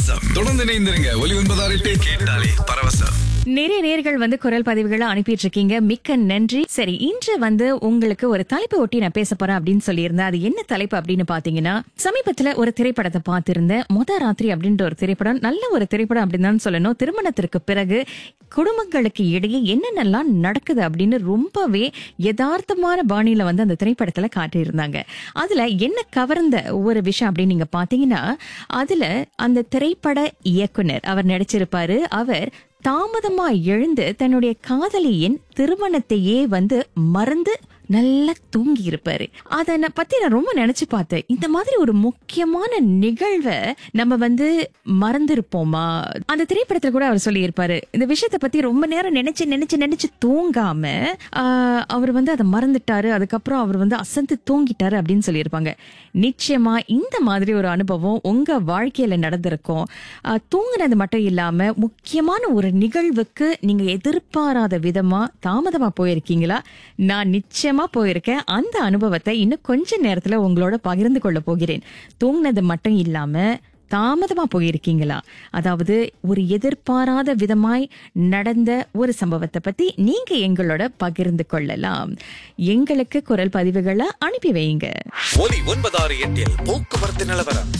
பரவசம் தொடர்ந்து இணைந்திருங்க ஒலி ஒன்பதாறு எட்டு கேட்டாலே பரவசம் நிறைய நேர்கள் வந்து குரல் பதிவுகளை அனுப்பிட்டு இருக்கீங்க மிக்க நன்றி சரி இன்று வந்து உங்களுக்கு ஒரு தலைப்பு ஒட்டி நான் பேச போறேன் அப்படின்னு சொல்லியிருந்தேன் அது என்ன தலைப்பு அப்படின்னு பாத்தீங்கன்னா சமீபத்துல ஒரு திரைப்படத்தை பார்த்திருந்தேன் முத ராத்திரி அப்படின்ற ஒரு திரைப்படம் நல்ல ஒரு திரைப்படம் அப்படின்னு தான் சொல்லணும் திருமணத்திற்கு பிறகு குடும்பங்களுக்கு இடையே என்னென்னலாம் நடக்குது அப்படின்னு ரொம்பவே யதார்த்தமான பாணியில வந்து அந்த திரைப்படத்துல காட்டியிருந்தாங்க அதுல என்ன கவர்ந்த ஒரு விஷயம் அப்படின்னு நீங்க பாத்தீங்கன்னா அதுல அந்த திரைப்பட இயக்குனர் அவர் நடிச்சிருப்பாரு அவர் தாமதமா எழுந்து தன்னுடைய காதலியின் திருமணத்தையே வந்து மறந்து நல்லா தூங்கி இருப்பாரு அத நான் பத்தி நான் ரொம்ப நினைச்சு பார்த்தேன் இந்த மாதிரி ஒரு முக்கியமான நிகழ்வை நம்ம வந்து மறந்திருப்போமா அந்த திரைப்படத்துல கூட அவர் சொல்லி இருப்பாரு இந்த விஷயத்த பத்தி ரொம்ப நேரம் நினைச்சு நினைச்சு நினைச்சு தூங்காம ஆஹ், அவர் வந்து அதை மறந்துட்டாரு அதுக்கப்புறம் அவர் வந்து அசந்து தூங்கிட்டாரு அப்படின்னு சொல்லியிருப்பாங்க நிச்சயமா இந்த மாதிரி ஒரு அனுபவம் உங்க வாழ்க்கையில நடந்திருக்கும் ஆஹ், தூங்குனது மட்டும் இல்லாம முக்கியமான ஒரு நிகழ்வுக்கு நீங்க எதிர்பாராத விதமா தாமதமா போயிருக்கீங்களா நான் நிச்சயமா போயிருக்கேன் அந்த அனுபவத்தை இன்னும் கொஞ்ச நேரத்துல உங்களோட பகிர்ந்து கொள்ள போகிறேன் தூங்குனது மட்டும் இல்லாம தாமதமா போயிருக்கீங்களா அதாவது ஒரு எதிர்பாராத விதமாய் நடந்த ஒரு சம்பவத்தை பத்தி நீங்க எங்களோட பகிர்ந்து கொள்ளலாம் எங்களுக்கு குரல் பதிவுகளை அனுப்பி வைங்க ஒலி ஒன்பதாறு எட்டில் போக்குவரத்து நிலவரம்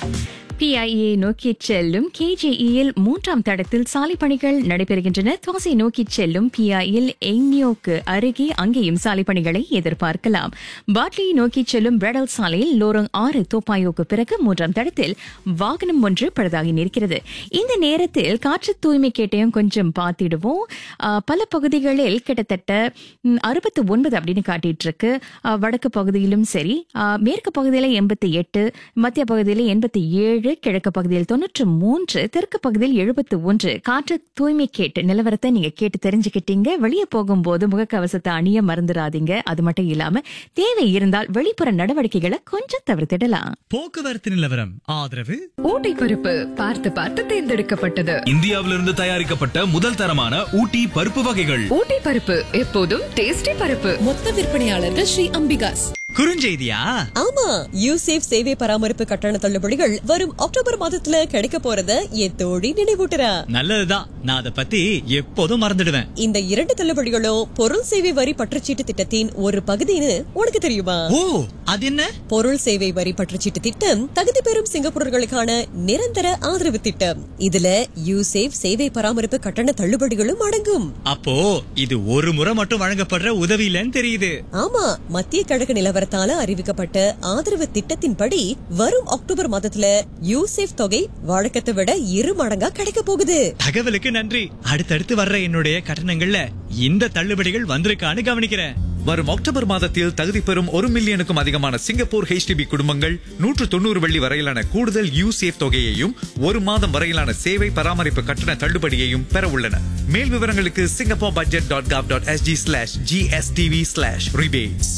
பிஐஏ நோக்கி செல்லும் கேஜேஇயில் மூன்றாம் தடத்தில் சாலை பணிகள் நடைபெறுகின்றன துவாசை நோக்கி செல்லும் பிஐயில் எங்னியோக்கு அருகே அங்கேயும் சாலை பணிகளை எதிர்பார்க்கலாம் பாட்லி நோக்கி செல்லும் பிரெடல் சாலையில் லோரங் ஆறு தோப்பாயோக்கு பிறகு மூன்றாம் தடத்தில் வாகனம் ஒன்று பழுதாகி நிற்கிறது இந்த நேரத்தில் காற்று தூய்மை கேட்டையும் கொஞ்சம் பார்த்திடுவோம் ஆ, பல பகுதிகளில் கிட்டத்தட்ட அறுபத்தி ஒன்பது அப்படின்னு காட்டிட்டு இருக்கு ஆ, வடக்கு பகுதியிலும் சரி ஆ, மேற்கு பகுதியில எண்பத்தி எட்டு மத்திய பகுதியில் எண்பத்தி ஏழு கிழக்கு பகுதியில் தொன்னூற்று மூன்று தெற்கு பகுதியில் எழுபத்து ஒன்று காற்று தூய்மை கேட்டு நிலவரத்தை நீங்க கேட்டு தெரிஞ்சுக்கிட்டீங்க வெளியே போகும்போது முகக்கவசத்தை அணிய மறந்துடாதீங்க அது மட்டும் இல்லாம தேவை இருந்தால் வெளிப்புற நடவடிக்கைகளை கொஞ்சம் தவிர்த்திடலாம் போக்குவரத்து நிலவரம் ஆதரவு ஊட்டி பருப்பு பார்த்து பார்த்து தேர்ந்தெடுக்கப்பட்டது இந்தியாவிலிருந்து தயாரிக்கப்பட்ட முதல் தரமான ஊட்டி பருப்பு வகைகள் ஊட்டி பருப்பு எப்போதும் டேஸ்டி பருப்பு மொத்த விற்பனையாளர்கள் ஸ்ரீ அம்பிகாஸ் குறுஞ்செய்தியா ஆமா யூசேஃப் சேவை பராமரிப்பு கட்டண தள்ளுபடிகள் வரும் அக்டோபர் மாதத்துல கிடைக்க போறத என் தோழி நினைவூட்டுறா நல்லதுதான் நான் அதை பத்தி எப்போதும் மறந்துடுவேன் இந்த இரண்டு தள்ளுபடிகளும் பொருள் சேவை வரி பற்றுச்சீட்டு திட்டத்தின் ஒரு பகுதின்னு உனக்கு தெரியுமா ஓ அது என்ன பொருள் சேவை வரி பற்றுச்சீட்டு திட்டம் தகுதி பெறும் சிங்கப்பூரர்களுக்கான நிரந்தர ஆதரவு திட்டம் இதுல யூசேஃப் சேவை பராமரிப்பு கட்டண தள்ளுபடிகளும் அடங்கும் அப்போ இது ஒரு முறை மட்டும் வழங்கப்படுற உதவி இல்லைன்னு தெரியுது ஆமா மத்திய கிழக்கு நிலவரத்தால அறிவிக்கப்பட்ட ஆதரவு திட்டத்தின்படி வரும் அக்டோபர் மாதத்துல யூசேஃப் தொகை வழக்கத்தை விட இரு மடங்கா கிடைக்க போகுது தகவலுக்கு நன்றி அடுத்தடுத்து வர்ற என்னுடைய கட்டணங்கள்ல இந்த தள்ளுபடிகள் வந்திருக்கான்னு கவனிக்கிறேன் வரும் அக்டோபர் மாதத்தில் தகுதி பெறும் ஒரு மில்லியனுக்கும் அதிகமான சிங்கப்பூர் HDB குடும்பங்கள் நூற்று தொண்ணூறு வெள்ளி வரையிலான கூடுதல் யூசேஃப் தொகையையும் ஒரு மாதம் வரையிலான சேவை பராமரிப்பு கட்டண தள்ளுபடியையும் பெற உள்ளன மேல் விவரங்களுக்கு Singapore budget dot gov dot SG slash GSTV slash rebates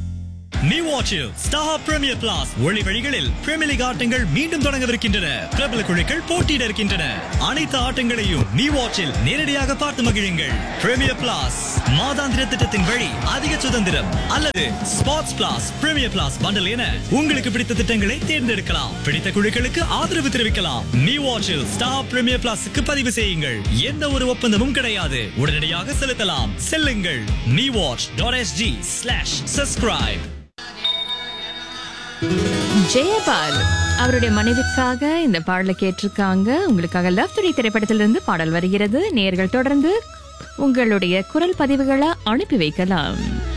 நீ வாட்சில் ஸ்டார் பிரீமியர் பிளாஸ் ஒளி வழிகளில் பிரீமியர் லீக் ஆட்டங்கள் மீண்டும் தொடங்கவிருக்கின்றன பிரபல குழுக்கள் போட்டியிட இருக்கின்றன அனைத்து ஆட்டங்களையும் நீ வாட்சில் நேரடியாக பார்த்து மகிழுங்கள் பிரீமியர் பிளாஸ் மாதாந்திர திட்டத்தின் வழி அதிக சுதந்திரம் அல்லது sports plus premier plus bundle என உங்களுக்கு பிடித்த திட்டங்களை தேர்ந்தெடுக்கலாம் பிடித்த குழுக்களுக்கு ஆதரவு தெரிவிக்கலாம் நீ வாட்சில் ஸ்டார் பிரீமியர் பிளாஸுக்கு பதிவு செய்யுங்கள் எந்த ஒரு ஒப்பந்தமும் கிடையாது உடனடியாக செலுத்தலாம் செல்லுங்கள் me watch dot SG slash subscribe Jayapal அவருடைய மனைவிக்காக இந்த பாடலை கேட்டிருக்காங்க உங்களுக்காக லவ் துறை திரைப்படத்திலிருந்து பாடல் வருகிறது நேர்கள் தொடர்ந்து உங்களுடைய குரல் பதிவுகளை அனுப்பி வைக்கலாம்